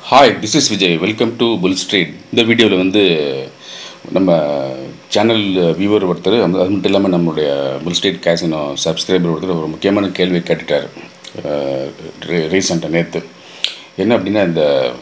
hi this is Vijay welcome to Bull Street இந்த வீடியோவில் வந்து நம்ம சேனல் வியூவர் ஒருத்தர் அது அது மட்டும் இல்லாமல் நம்மளுடைய புல் ஸ்ட்ரீட் கேசினோ சப்ஸ்கிரைபர் ஒருத்தர் ஒரு முக்கியமான கேள்வி கேட்டுட்டார் ரீசெண்டாக நேற்று என்ன அப்படின்னா இந்த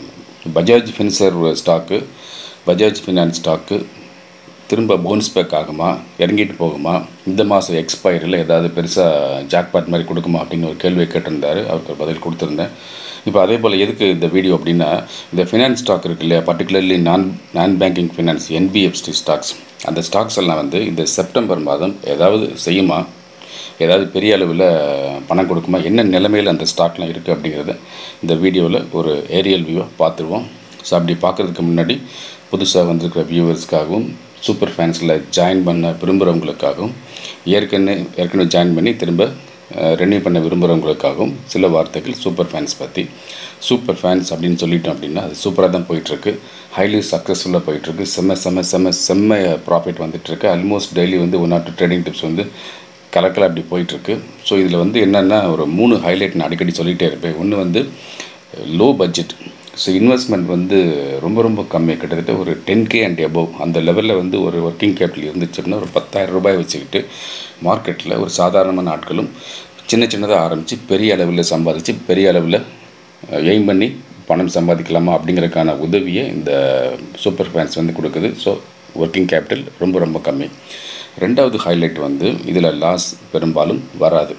Bajaj Finserv stock Bajaj finance stock திரும்ப பவுன்ஸ் பேக் ஆகுமா இறங்கிட்டு போகுமா இந்த மாதம் எக்ஸ்பைரியில் ஏதாவது பெருசாக ஜாக்பாட் மாதிரி கொடுக்குமா அப்படின்னு ஒரு கேள்வியை கேட்டிருந்தாரு அவருக்கு பதில் கொடுத்துருந்தேன் இப்போ அதே போல் எதுக்கு இந்த வீடியோ அப்படின்னா இந்த ஃபினான்ஸ் ஸ்டாக் இருக்கு இல்லையா பர்டிகுலர்லி நான் நான் பேங்கிங் ஃபினான்ஸ் என்பிஎஃப்டி ஸ்டாக்ஸ் அந்த ஸ்டாக்ஸ் எல்லாம் வந்து இந்த செப்டம்பர் மாதம் ஏதாவது செய்யுமா ஏதாவது பெரிய அளவில் பணம் கொடுக்குமா என்ன நிலைமையில் அந்த ஸ்டாக்லாம் இருக்குது அப்படிங்கிறத இந்த வீடியோவில் ஒரு ஏரியல் வியூவை பார்த்துருவோம் ஸோ அப்படி பார்க்குறதுக்கு முன்னாடி புதுசாக வந்திருக்கிற வியூவர்ஸ்க்காகவும் சூப்பர் ஃபேன்ஸில் ஜாயின் பண்ண விரும்புகிறவங்களுக்காகவும் ஏற்கனவே ஏற்கனவே ஜாயின் பண்ணி திரும்ப ரெனியூ பண்ண விரும்புகிறவங்களுக்காகவும் சில வார்த்தைகள் சூப்பர் ஃபேன்ஸ் பற்றி சூப்பர் ஃபேன்ஸ் அப்படின்னு சொல்லிட்டோம் அப்படின்னா அது சூப்பராக தான் போயிட்டுருக்கு ஹைலி சக்ஸஸ்ஃபுல்லாக போயிட்டுருக்கு செம்ம செம்ம செம்ம செம்ம ப்ராஃபிட் வந்துட்டுருக்கு ஆல்மோஸ்ட் டெய்லி வந்து one or two trading tips வந்து கலக்கலாக அப்படி போயிட்டுருக்கு ஸோ இதில் வந்து என்னென்னா ஒரு மூணு ஹைலைட் நான் அடிக்கடி சொல்லிகிட்டே இருப்பேன் ஒன்று வந்து லோ பட்ஜெட் ஸோ இன்வெஸ்ட்மெண்ட் வந்து ரொம்ப ரொம்ப கம்மி கிட்டத்தட்ட ஒரு டென் கே அண்ட் எபோவ் அந்த லெவலில் வந்து ஒரு ஒர்க்கிங் கேபிட்டல் இருந்துச்சு அப்படின்னா ஒரு பத்தாயிரம் ரூபாய் வச்சுக்கிட்டு மார்க்கெட்டில் ஒரு சாதாரணமான ஆட்களும் சின்ன சின்னதாக ஆரம்பித்து பெரிய அளவில் சம்பாதிச்சு பெரிய அளவில் எய்ம் பண்ணி பணம் சம்பாதிக்கலாமா அப்படிங்கிறதுக்கான உதவியை இந்த சூப்பர் ஃபேன்ஸ் வந்து கொடுக்குது ஸோ ஒர்க்கிங் கேபிட்டல் ரொம்ப ரொம்ப கம்மி ரெண்டாவது ஹைலைட் வந்து இதில் லாஸ் பெரும்பாலும் வராது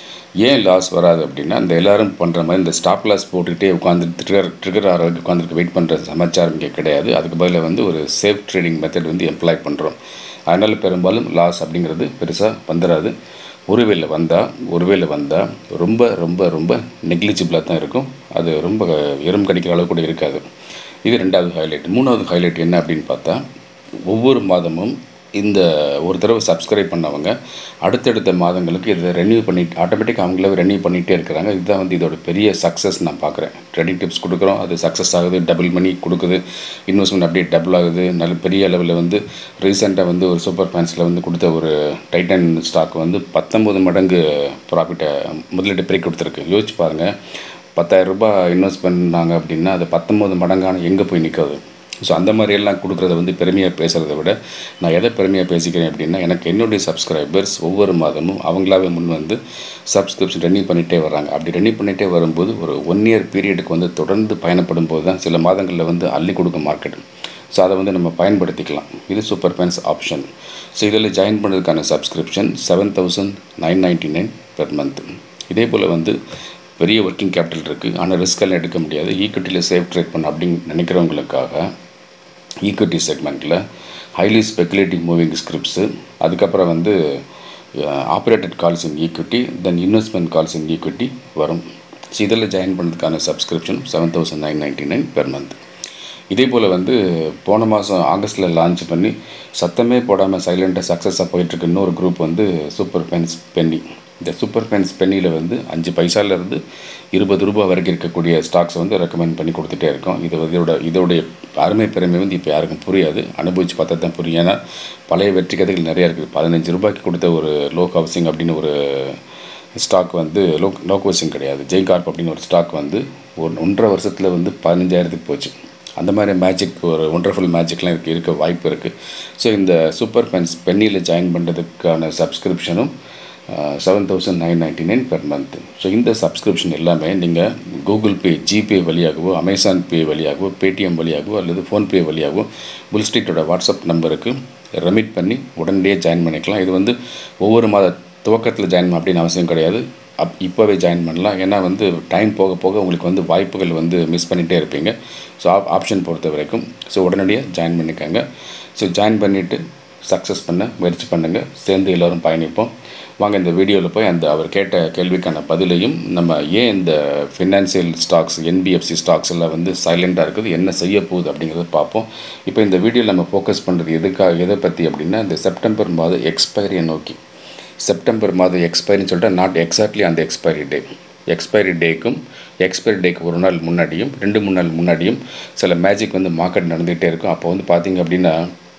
ஏன் லாஸ் வராது அப்படின்னா இந்த எல்லாரும் பண்ணுற மாதிரி இந்த ஸ்டாப் லாஸ் போட்டுக்கிட்டே உட்காந்து ட்ரிகர் ட்ரிகர் ஆகிற வரைக்கும் உட்காந்துருக்கு வெயிட் பண்ணுற சமாச்சாரம் இங்கே கிடையாது அதுக்கு பதிலாக வந்து ஒரு சேஃப் ட்ரேடிங் மெத்தட் வந்து எம்ப்ளாய் பண்ணுறோம் அதனால் பெரும்பாலும் லாஸ் அப்படிங்கிறது பெருசாக வந்துடாது ஒருவேளை வந்தால் ஒருவேளை வந்தால் ரொம்ப ரொம்ப ரொம்ப நெக்லிஜிபிளாக தான் இருக்கும் அது ரொம்ப எறும் கடிக்கிற அளவு கூட இருக்காது இது ரெண்டாவது ஹைலைட் மூணாவது ஹைலைட் என்ன அப்படின்னு பார்த்தா ஒவ்வொரு மாதமும் இந்த ஒரு தடவை சப்ஸ்கிரைப் பண்ணவங்க அடுத்தடுத்த மாதங்களுக்கு இதை ரெனியூ பண்ணிட்டு ஆட்டோமேட்டிக்காக அவங்களே ரெனியூ பண்ணிகிட்டே இருக்கிறாங்க இதுதான் வந்து இதோட பெரிய சக்ஸஸ் நான் பார்க்குறேன் ட்ரேடிங் டிப்ஸ் கொடுக்குறோம் அது சக்ஸஸ் ஆகுது டபுள் மணி கொடுக்குது இன்வெஸ்ட்மெண்ட் அப்படியே டபுள் ஆகுது நல்ல பெரிய அளவில் வந்து ரீசெண்டாக வந்து ஒரு சூப்பர் ஃபேன்ஸில் வந்து கொடுத்த ஒரு டைட்டன் ஸ்டாக் வந்து பத்தொம்பது மடங்கு ப்ராஃபிட்டை முதலீட்டு பிரிக்க கொடுத்துருக்கு யோசிச்சு பாருங்கள் பத்தாயிரம் ரூபாய் இன்வெஸ்ட் பண்ணாங்க அப்படின்னா அது பத்தொம்பது மடங்கான எங்கே போய் நிற்காது ஸோ அந்த மாதிரியெல்லாம் கொடுக்குறத வந்து பெருமையாக பேசுகிறத விட நான் எதை பெருமையாக பேசிக்கிறேன் அப்படின்னா எனக்கு என்னுடைய சப்ஸ்கிரைபர்ஸ் ஒவ்வொரு மாதமும் அவங்களாவே முன் வந்து சப்ஸ்கிரிப்ஷன் ரெனியூ பண்ணிகிட்டே வராங்க அப்படி ரெனியூ பண்ணிகிட்டே வரும்போது ஒரு ஒன் இயர் பீரியடுக்கு வந்து தொடர்ந்து பயணப்படும் போது தான் சில மாதங்களில் வந்து அள்ளி கொடுக்கும் மார்க்கெட் ஸோ அதை வந்து நம்ம பயன்படுத்திக்கலாம் இது சூப்பர் ஃபேன்ஸ் ஆப்ஷன் ஸோ இதில் ஜாயின் பண்ணுறதுக்கான subscription seven thousand nine ninety nine per month இதே போல் வந்து பெரிய ஒர்க்கிங் கேபிட்டல் இருக்குது ஆனால் ரிஸ்கெல்லாம் எடுக்க முடியாது ஈக்விட்டியில் சேஃப் ட்ரேட் பண்ண அப்படின்னு நினைக்கிறவங்களுக்காக ஈக்விட்டி செக்மெண்ட்டில் ஹைலி ஸ்பெகுலேட்டிவ் மூவிங் ஸ்கிரிப்ட்ஸு அதுக்கப்புறம் வந்து operated calls in equity then investment calls in equity வரும் ஸோ இதில் ஜாயின் பண்ணுறதுக்கான subscription seven thousand nine ninety nine per month இதே போல் வந்து போன மாதம் ஆகஸ்ட்டில் லான்ச் பண்ணி சத்தமே போடாமல் சைலண்ட்டாக சக்ஸஸாக போயிட்டுருக்கு இன்னொரு குரூப் வந்து சூப்பர் ஃபேன்ஸ் பென்னி இந்த சூப்பர் ஃபேன்ஸ் பென்னியில் வந்து அஞ்சு பைசாலேருந்து இருபது ரூபா வரைக்கும் இருக்கக்கூடிய ஸ்டாக்ஸை வந்து ரெக்கமெண்ட் பண்ணி கொடுத்துட்டே இருக்கோம் இது இதோட இதோடைய அருமை பெருமை வந்து இப்போ யாருக்கும் புரியாது அனுபவித்து பார்த்தா தான் புரியும் ஏன்னா பழைய வெற்றி கதைகள் நிறையா இருக்குது பதினஞ்சு ரூபாய்க்கு கொடுத்த ஒரு லோ ஹவுசிங் அப்படின்னு ஒரு ஸ்டாக் வந்து லோ லோ ஹவுசிங் கிடையாது ஜெய் கார்ப் அப்படின்னு ஒரு ஸ்டாக் வந்து ஒரு ஒன்றரை வருஷத்தில் வந்து பதினஞ்சாயிரத்துக்கு போச்சு அந்த மாதிரி மேஜிக் ஒரு ஒண்டர்ஃபுல் மேஜிக்லாம் இருக்குது இருக்க வாய்ப்பு இருக்குது ஸோ இந்த சூப்பர் ஃபேன்ஸ் பென்னியில் ஜாயின் பண்ணுறதுக்கான சப்ஸ்கிரிப்ஷனும் seven thousand nine ninety nine per month so இந்த சப்ஸ்கிரிப்ஷன் எல்லாமே நீங்கள் கூகுள் பே ஜிபே வழியாகவோ அமேசான் பே வழியாகவோ பேடிஎம் வழியாகவோ அல்லது ஃபோன்பே வழியாகவோ புல் ஸ்ட்ரீட்டோட வாட்ஸ்அப் நம்பருக்கு ரெமிட் பண்ணி உடனடியே ஜாயின் பண்ணிக்கலாம் இது வந்து ஒவ்வொரு மாத துவக்கத்தில் ஜாயின் அப்படின்னு அவசியம் கிடையாது அப் இப்போவே ஜாயின் பண்ணலாம் ஏன்னா வந்து டைம் போக போக உங்களுக்கு வந்து வாய்ப்புகள் வந்து மிஸ் பண்ணிகிட்டே இருப்பீங்க ஸோ ஆப் ஆப்ஷன் பொறுத்த வரைக்கும் ஸோ உடனடியாக ஜாயின் பண்ணிக்கோங்க ஸோ ஜாயின் பண்ணிவிட்டு சக்ஸஸ் பண்ண முயற்சி பண்ணுங்கள் சேர்ந்து எல்லோரும் பயணிப்போம் வாங்க இந்த வீடியோவில் போய் அந்த அவர் கேட்ட கேள்விக்கான பதிலையும் நம்ம ஏன் இந்த ஃபினான்சியல் ஸ்டாக்ஸ் என்பிஎஃப்சி ஸ்டாக்ஸ் எல்லாம் வந்து சைலண்ட்டாக இருக்குது என்ன செய்ய போகுது அப்படிங்கிறத பார்ப்போம் இப்போ இந்த வீடியோவில் நம்ம ஃபோக்கஸ் பண்ணுறது எதுக்காக எதை பற்றி அப்படின்னா இந்த செப்டம்பர் மாதம் எக்ஸ்பைரியை நோக்கி செப்டம்பர் மாதம் எக்ஸ்பைரின்னு சொல்லிட்டு நாட் எக்ஸாக்ட்லி அந்த எக்ஸ்பைரி டே எக்ஸ்பைரி டேக்கும் எக்ஸ்பைரி டேக்கு ஒரு நாள் முன்னாடியும் ரெண்டு மூணு நாள் முன்னாடியும் சில மேஜிக் வந்து மார்க்கெட் நடந்துகிட்டே இருக்கும் அப்போ வந்து பார்த்திங்க அப்படின்னா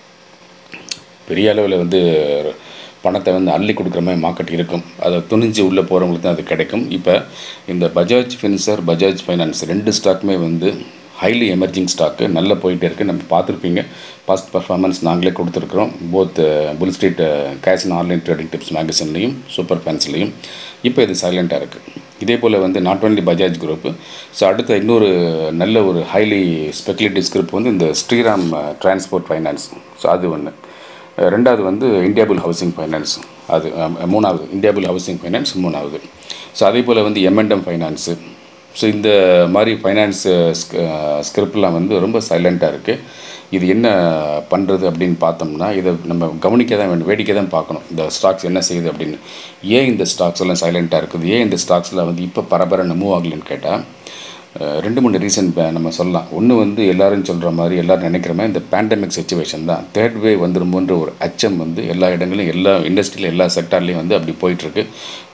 பெரிய அளவில் வந்து பணத்தை வந்து அள்ளி கொடுக்குற மாதிரி மார்க்கெட் இருக்கும் அதை துணிஞ்சு உள்ளே போகிறவங்களுக்கு தான் அது கிடைக்கும் இப்போ இந்த பஜாஜ் ஃபின்சர் பஜாஜ் ஃபைனான்ஸ் ரெண்டு ஸ்டாக்குமே வந்து ஹைலி எமர்ஜிங் ஸ்டாக்கு நல்லா போயிட்டே இருக்குது நம்ம பார்த்துருப்பீங்க ஃபஸ்ட் பர்ஃபார்மன்ஸ் நாங்களே கொடுத்துருக்குறோம் both Bull Street cash online trading tips மேகசின்லையும் சூப்பர் ஃபேன்ஸ்லையும் இப்போ இது சைலண்ட்டாக இருக்குது இதே போல் வந்து not only Bajaj group so அடுத்த இன்னொரு நல்ல ஒரு ஹைலி ஸ்பெக்குலேட்டிவ்ஸ் குரூப் வந்து இந்த ஸ்ரீராம் டிரான்ஸ்போர்ட் ஃபைனான்ஸ் ஸோ அது ஒன்று ரெண்டாவது வந்து இந்தியாபுல் ஹவுசிங் ஃபைனான்ஸ் அது அஹ், மூணாவது இந்தியாபுல் ஹவுசிங் ஃபைனான்ஸ் மூணாவது ஸோ அதே போல் வந்து எம்என்டம் ஃபைனான்ஸு ஸோ இந்த மாதிரி ஃபைனான்ஸ் ஸ்கிரிப்ட்லாம் வந்து ரொம்ப சைலண்ட்டாக இருக்குது இது என்ன பண்ணுறது அப்படின்னு பார்த்தோம்னா இதை நம்ம கவனிக்க தான் வேண்டும் வேடிக்கை தான் பார்க்கணும் இந்த ஸ்டாக்ஸ் என்ன செய்யுது அப்படின்னு ஏன் இந்த ஸ்டாக்ஸ் எல்லாம் சைலண்ட்டாக இருக்குது ஏன் இந்த ஸ்டாக்ஸில் வந்து இப்போ பரபரன்னு மூவ் ஆகலன்னு கேட்டால் அஹ், ரெண்டு மூணு ரீசன் நம்ம சொல்லலாம் ஒன்று வந்து எல்லாரும் சொல்கிற மாதிரி எல்லாரும் நினைக்கிற மாதிரி இந்த பேண்டமிக் சுச்சுவேஷன் தான் தேர்ட் வே வந்துருமோன்ற ஒரு அச்சம் வந்து எல்லா இடங்களிலும் எல்லா இண்டஸ்ட்ரியில் எல்லா செக்டார்லேயும் வந்து அப்படி போயிட்டுருக்கு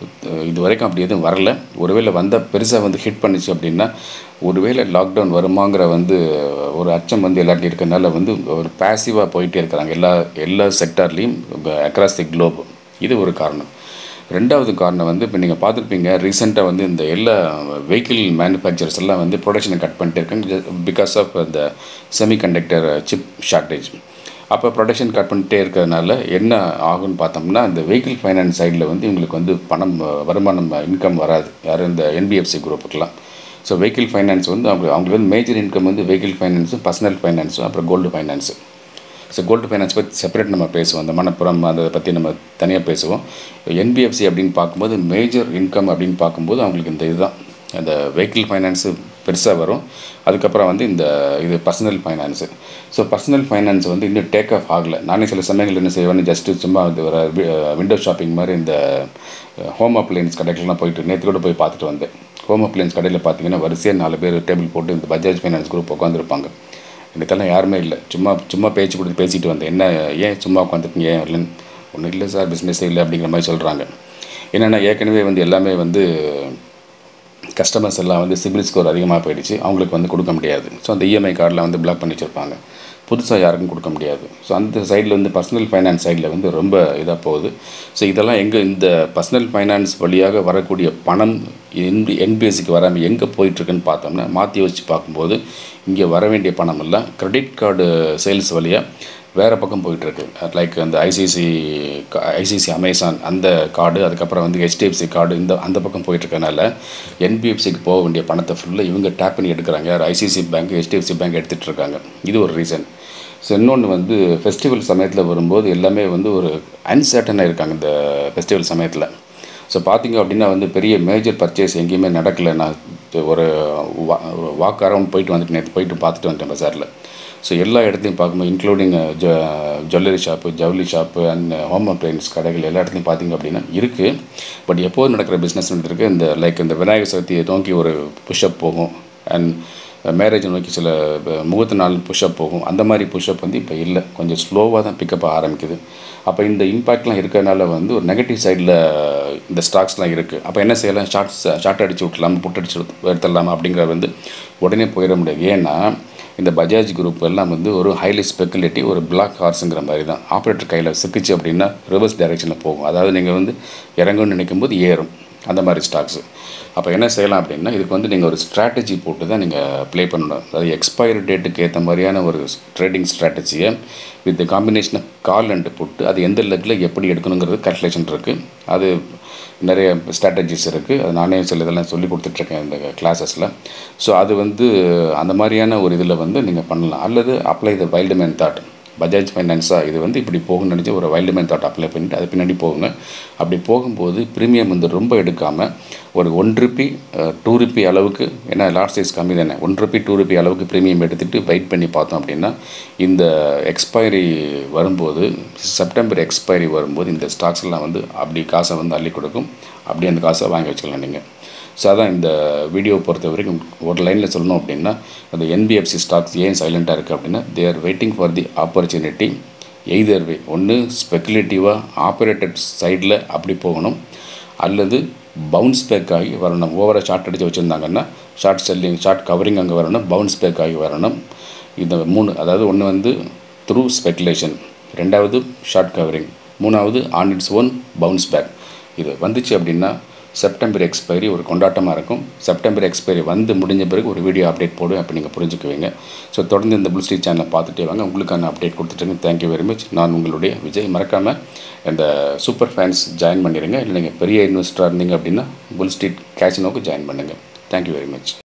இது வரைக்கும் அப்படி எதுவும் வரல ஒருவேளை வந்தால் பெருசாக வந்து ஹிட் பண்ணுச்சு அப்படின்னா ஒருவேளை லாக்டவுன் வருமாங்கிற வந்து ஒரு அச்சம் வந்து எல்லாத்தையும் இருக்கறனால வந்து ஒரு பேசிவாக போயிட்டே இருக்கிறாங்க எல்லா எல்லா செக்டார்லேயும் அக்ராஸ் தி குளோப் இது ஒரு காரணம் ரெண்டாவது காரணம் வந்து இப்போ நீங்கள் பார்த்துருப்பீங்க ரீசெண்டாக வந்து இந்த எல்லா வெஹிக்கிள் மேனுஃபேக்சர்ஸ் எல்லாம் வந்து ப்ரொடக்ஷனை கட் பண்ணிட்டு இருக்காங்க பிகாஸ் ஆஃப் இந்த செமிகண்டக்டர் சிப் ஷார்ட்டேஜ் அப்போ ப்ரொடக்ஷன் கட் பண்ணிட்டே இருக்கிறதுனால என்ன ஆகும்னு பார்த்தோம்னா இந்த வெஹிக்கிள் ஃபைனான்ஸ் சைடில் வந்து இவங்களுக்கு வந்து பணம் அஹ், வருமானம் இன்கம் வராது யாரும் இந்த என்பிஎஃப்சி குரூப்புக்கெலாம் ஸோ வெஹிக்கிள் ஃபைனான்ஸ் வந்து அவங்க அவங்களுக்கு வந்து மேஜர் இன்கம் வந்து வெஹிக்கிள் ஃபைனான்ஸும் பர்சனல் ஃபைனான்ஸும் அப்புறம் gold finance so gold finance பற்றி செப்பரேட் நம்ம பேசுவோம் அந்த மணப்புறம் அதை பற்றி நம்ம தனியாக பேசுவோம் என்பிஎஃப்சி அப்படின்னு பார்க்கும்போது மேஜர் இன்கம் அப்படின்னு பார்க்கும்போது அவங்களுக்கு இந்த இதுதான் அந்த வெஹிக்கிள் ஃபைனான்ஸு பெருசாக வரும் அதுக்கப்புறம் வந்து இந்த இது personal finance so personal finance வந்து இன்னும் டேக் ஆஃப் ஆகலை நானே சில சமயங்கள் என்ன செய்வேன்னு ஜஸ்ட்டு சும்மா இது ஒரு விண்டோ ஷாப்பிங் மாதிரி இந்த ஹோம் அப்ளையன்ஸ் கடைக்கெல்லாம் போயிட்டு நேற்று கூட போய் பார்த்துட்டு வந்தேன் ஹோம் அப்ளையன்ஸ் கடையில் பார்த்தீங்கன்னா வரிசையாக நாலு பேர் டேபிள் போட்டு இந்த பஜாஜ் ஃபைனான்ஸ் குரூப் உட்காந்துருப்பாங்க எனக்கெல்லாம் யாருமே இல்லை சும்மா சும்மா பேச்சு கொடுத்து பேசிட்டு வந்தேன் என்ன ஏன் சும்மா உட்காந்துருக்கீங்க ஏன் இல்லைன்னு ஒன்றும் இல்லை சார் பிஸ்னஸே இல்லை அப்படிங்கிற மாதிரி சொல்கிறாங்க என்னென்னா ஏற்கனவே வந்து எல்லாமே வந்து கஸ்டமர்ஸ் எல்லாம் வந்து சிபில் ஸ்கோர் அதிகமாக போயிடுச்சு அவங்களுக்கு வந்து கொடுக்க முடியாது ஸோ அந்த இஎம்ஐ கார்டில் வந்து பிளாக் பண்ணி வச்சுருப்பாங்க புதுசாக யாருக்கும் கொடுக்க முடியாது ஸோ அந்த சைடில் வந்து பர்சனல் ஃபைனான்ஸ் சைடில் வந்து ரொம்ப இதாக போகுது ஸோ இதெல்லாம் எங்கே இந்த பர்சனல் ஃபைனான்ஸ் வழியாக வரக்கூடிய பணம் என்பி என்பிஎஸ்சிக்கு வராமல் எங்கே போயிட்டுருக்குன்னு பார்த்தோம்னா மாற்றி வச்சு பார்க்கும்போது இங்கே வர வேண்டிய பணம் எல்லாம் கிரெடிட் கார்டு சேல்ஸ் வழியாக வேறு பக்கம் போயிட்டுருக்கு லைக் அந்த ஐசிசி ஐசிசி அமேசான் அந்த கார்டு அதுக்கப்புறம் வந்து ஹெச்டிஎஃப்சி கார்டு இந்த அந்த பக்கம் போயிட்டுருக்கனால என்பிஎஃப்சிக்கு போக வேண்டிய பணத்தை ஃபுல்லாக இவங்க டேப் பண்ணி எடுக்கிறாங்க யார் ஐசிசி பேங்க் ஹெச்டிஎஃப்சி பேங்க் எடுத்துகிட்டு இருக்காங்க இது ஒரு ரீசன் ஸோ இன்னொன்று வந்து ஃபெஸ்டிவல் சமயத்தில் வரும்போது எல்லாமே வந்து ஒரு அன்சர்டனாக இருக்காங்க இந்த ஃபெஸ்டிவல் சமயத்தில் ஸோ பார்த்தீங்க அப்படின்னா வந்து பெரிய மேஜர் பர்ச்சேஸ் எங்கேயுமே நடக்கலை நான் இப்போ ஒரு வா வாக் அரவுண்ட் போயிட்டு வந்துட்டு நேற்று போயிட்டு பார்த்துட்டு வந்துட்டேன் பஜாரில் ஸோ எல்லா இடத்தையும் பார்க்கும்போது இன்க்ளூடிங் ஜ ஜுவல்லரி ஷாப்பு ஜவுளி ஷாப்பு அண்ட் ஹோம் அப்ளையன்ஸ் கடைகள் எல்லா இடத்துலையும் பார்த்தீங்க அப்படின்னா இருக்குது பட் எப்போது நடக்கிற பிஸ்னஸ் இருக்குது இந்த லைக் இந்த விநாயகர் சதுர்த்தியை நோக்கி ஒரு புஷ்அப் போகும் அண்ட் மேரேஜ் நோக்கி சில அஹ், முகூர்த்த நாள் புஷ்அப் போகும் அந்த மாதிரி புஷ்அப் வந்து இப்போ இல்லை கொஞ்சம் ஸ்லோவாக தான் பிக்கப் ஆரம்பிக்குது அப்போ இந்த இம்பேக்ட்லாம் இருக்கிறனால வந்து ஒரு நெகட்டிவ் சைடில் இந்த ஸ்டாக்ஸ்லாம் இருக்குது அப்போ என்ன செய்யலாம் ஷார்ட்ஸ் ஷார்ட் அடிச்சு விட்றலாம் புட் அடிச்சு எடுத்துடலாமா அப்படிங்கிறது வந்து உடனே போயிட முடியாது ஏன்னா இந்த பஜாஜ் குரூப் எல்லாம் வந்து ஒரு ஹைலி ஸ்பெக்குலேட்டிவ் ஒரு பிளாக் ஹார்ஸுங்கிற மாதிரி தான் ஆப்ரேட்டர் கையில் சிக்கிச்சு அப்படின்னா ரிவர்ஸ் டைரெக்ஷனில் போகும் அதாவது நீங்கள் வந்து இறங்கணும்னு நினைக்கும் போது ஏறும் அந்த மாதிரி ஸ்டாக்ஸு அப்போ என்ன செய்யலாம் அப்படின்னா இதுக்கு வந்து நீங்கள் ஒரு ஸ்ட்ராட்டஜி போட்டு தான் நீங்கள் ப்ளே பண்ணணும் அதாவது எக்ஸ்பைரி டேட்டுக்கு ஏற்ற மாதிரியான ஒரு ட்ரேடிங் ஸ்ட்ராட்டஜியை with combination of call and put அது எந்த லெக்கில் எப்படி எடுக்கணுங்கிறது கல்குலேஷன் இருக்குது அது நிறைய ஸ்ட்ராட்டஜிஸ் இருக்குது அது நானே சில இதெல்லாம் சொல்லி கொடுத்துட்ருக்கேன் இந்த கிளாஸஸில் ஸோ அது வந்து அந்த மாதிரியான ஒரு இதில் வந்து நீங்கள் பண்ணலாம் அல்லது apply the wild man that Bajaj ஃபைனான்ஸாக இது வந்து இப்படி போகும்னு நினச்சி ஒரு வைல்டு மேன் தாட் அப்ளை பண்ணிட்டு அது பின்னாடி போகுங்க அப்படி போகும்போது ப்ரீமியம் வந்து ரொம்ப எடுக்காமல் ஒரு ஒன் ருப்பி டூ ருப்பி அளவுக்கு ஏன்னா லார்ஜ் சைஸ் கம்மி தானே ஒன் ருப்பி டூ ருப்பி அளவுக்கு ப்ரீமியம் எடுத்துகிட்டு வெயிட் பண்ணி பார்த்தோம் அப்படின்னா இந்த எக்ஸ்பைரி வரும்போது செப்டம்பர் எக்ஸ்பைரி வரும்போது இந்த ஸ்டாக்ஸ் எல்லாம் வந்து அப்படி காசை வந்து அள்ளி கொடுக்கும் அப்படி அந்த காசை வாங்கி வச்சுக்கலாம் நீங்கள் ஸோ அதான் இந்த வீடியோ பொறுத்த வரைக்கும் ஒரு லைனில் சொல்லணும் அப்படின்னா அந்த என்பிஎஃப்சி ஸ்டாக்ஸ் ஏன் சைலண்ட்டாக இருக்குது அப்படின்னா they are waiting for the opportunity either way ஒன்று ஸ்பெக்குலேட்டிவாக ஆப்ரேட்டட் சைடில் அப்படி போகணும் அல்லது பவுன்ஸ் பேக் ஆகி வரணும் ஓவராக ஷார்ட் அடித்து வச்சுருந்தாங்கன்னா ஷார்ட் செல்லிங் ஷார்ட் கவரிங் அங்கே வரணும் பவுன்ஸ் பேக் ஆகி வரணும் இந்த மூணு அதாவது ஒன்று வந்து த்ரூ ஸ்பெக்குலேஷன் ரெண்டாவது ஷார்ட் கவரிங் மூணாவது on its own bounce back இது வந்துச்சு அப்படின்னா செப்டம்பர் எக்ஸ்பைரி ஒரு கொண்டாட்டமாக இருக்கும் செப்டம்பர் எக்ஸ்பைரி வந்து முடிஞ்ச பிறகு ஒரு வீடியோ அப்டேட் போடுவேன் அப்போ நீங்கள் புரிஞ்சுக்குவீங்க ஸோ தொடர்ந்து இந்த புல் ஸ்ட்ரீட் சேனலை பார்த்துட்டே வாங்க உங்களுக்கான அப்டேட் கொடுத்துட்டுங்க தேங்க்யூ வெரி மச் நான் உங்களுடைய விஜய் மறக்காமல் இந்த சூப்பர் ஃபேன்ஸ் ஜாயின் பண்ணிடுங்க இல்லை நீங்கள் பெரிய இன்வெஸ்டராக இருந்தீங்க அப்படின்னா புல் ஸ்ட்ரீட் கேசினோக்கு ஜாயின் பண்ணுங்கள் தேங்க்யூ வெரி மச்